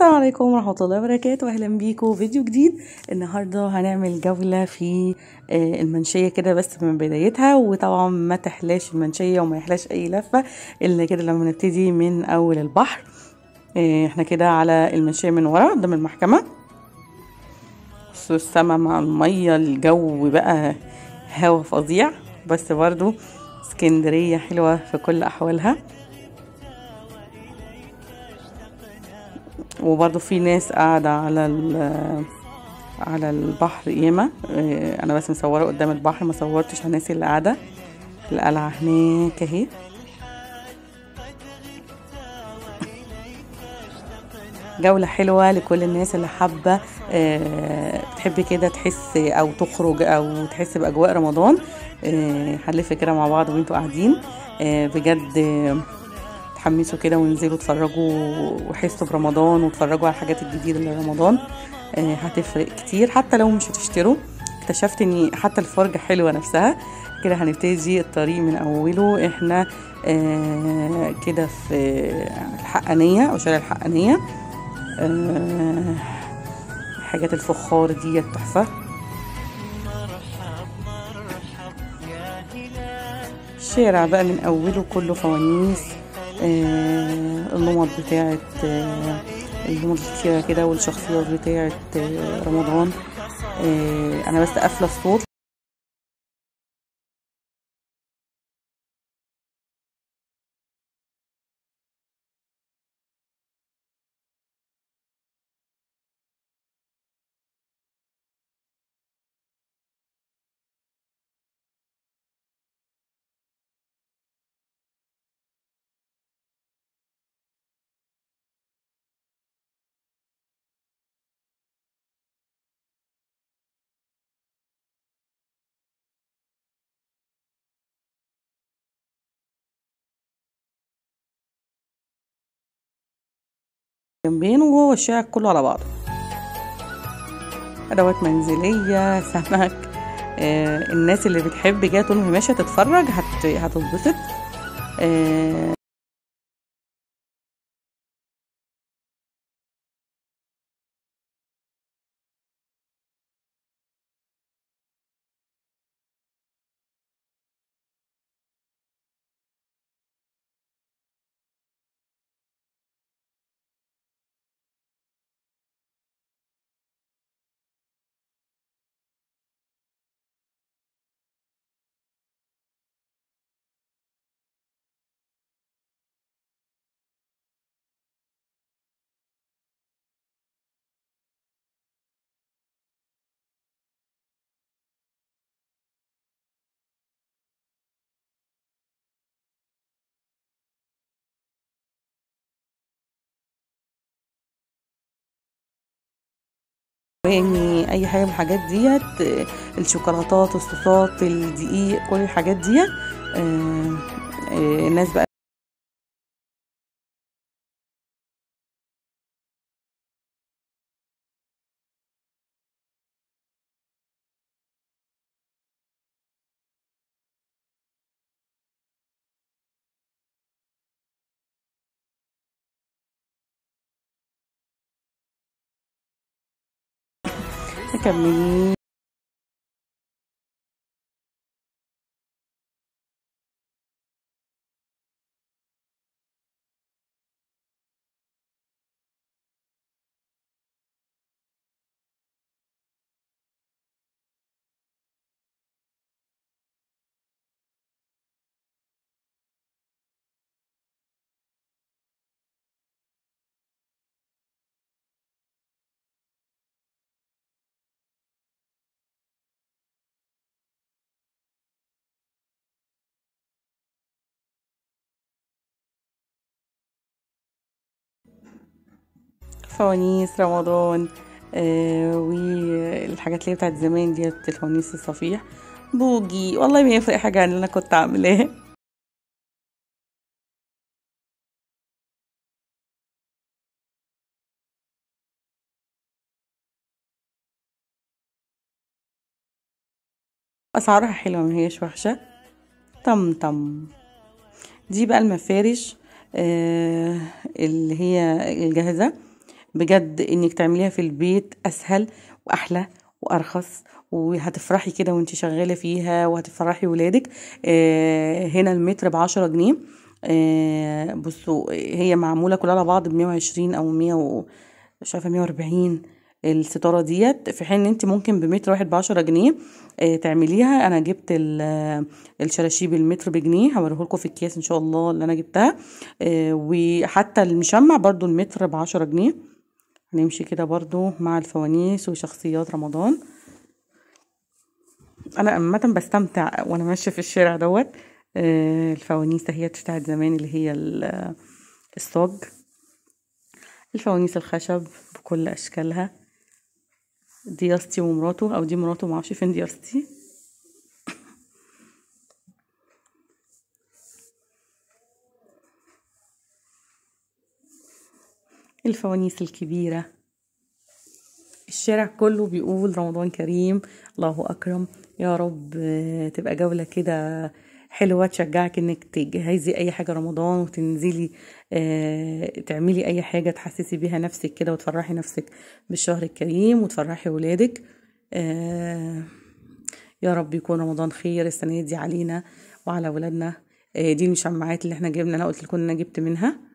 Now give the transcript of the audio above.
السلام عليكم ورحمة الله وبركاته أهلا بيكم فيديو جديد النهاردة هنعمل جولة في آه، المنشية كده بس من بدايتها وطبعا ما تحلاش المنشية وما يحلاش أي لفة إلا كده لما نبتدي من أول البحر آه، احنا كده على المنشية من ورا قدام المحكمة بصوا السما مع المية الجو بقى هوا فظيع بس برضو اسكندرية حلوة في كل أحوالها وبرضو في ناس قاعدة على على البحر ياما اه انا بس مصوره قدام البحر ما صورتش على الناس اللي قاعده القلعه هناك اهي جولة حلوة لكل الناس اللي حابة اه بتحب كده تحس أو تخرج أو تحس بأجواء رمضان اه هنلف كده مع بعض وانتوا قاعدين بجد تحمسوا كده وانزلوا اتفرجوا وحسوا برمضان واتفرجوا على الحاجات الجديدة لرمضان آه هتفرق كتير حتى لو مش هتشتروا اكتشفت ان حتى الفرجة حلوة نفسها كده هنبتدي الطريق من اوله احنا آه كده في الحقانية او شارع الحقانية آه حاجات الفخار دي تحفة الشارع بقى من اوله كله فوانيس آه النمط بتاعت آه النمط الكتيرة كده والشخصيات بتاعت آه رمضان آه انا بس قافله الصوت جنبين وهو الشارع كله على بعضه ادوات منزليه سمك آه الناس اللي بتحب كده طول ما هي ماشيه تتفرج هت... هتتبسط آه يعني اي حاجه من الحاجات ديت الشوكولاتات الصوصات الدقيق كل الحاجات ديت آه آه الناس بقى مكملين فوانيس رمضان آه والحاجات اللي بتاعت زمان ديت الفوانيس الصفيح بوجي والله ما يفرق حاجة عن اللي أنا كنت عاملاه أسعارها حلوة ما هيش وحشة طم طم دي بقى المفارش آه اللي هي الجاهزة بجد انك تعمليها في البيت اسهل واحلى وارخص وهتفرحي كده وانت شغاله فيها وهتفرحي ولادك آه هنا المتر بعشرة جنيه آه بصوا هي معموله كلها على بعض بمية وعشرين او مية و... مش عارفه مية واربعين الستاره ديت في حين ان انت ممكن بمتر واحد بعشرة جنيه آه تعمليها انا جبت ال- الشراشيب المتر بجنيه هوريهولكوا في الكيس ان شاء الله اللي انا جبتها آه وحتى المشمع برضو المتر بعشرة جنيه هنمشي كده برضو مع الفوانيس وشخصيات رمضان انا عامه بستمتع وانا ماشيه في الشارع دوت آه، الفوانيس هي بتاعت زمان اللي هي ال- الصاج الفوانيس الخشب بكل اشكالها دي ياستي ومراته او دي مراته معرفش فين دي ياستي الفوانيس الكبيره الشارع كله بيقول رمضان كريم الله أكرم يا رب آه، تبقى جولة كده حلوة تشجعك انك تجهزي اي حاجة رمضان وتنزلي آه، تعملي اي حاجة تحسسي بيها نفسك كده وتفرحي نفسك بالشهر الكريم وتفرحي ولادك آه، يا رب يكون رمضان خير السنة دي علينا وعلى ولادنا آه، دي المشمعات اللي احنا جبنا انا قلت لكم ان انا جبت منها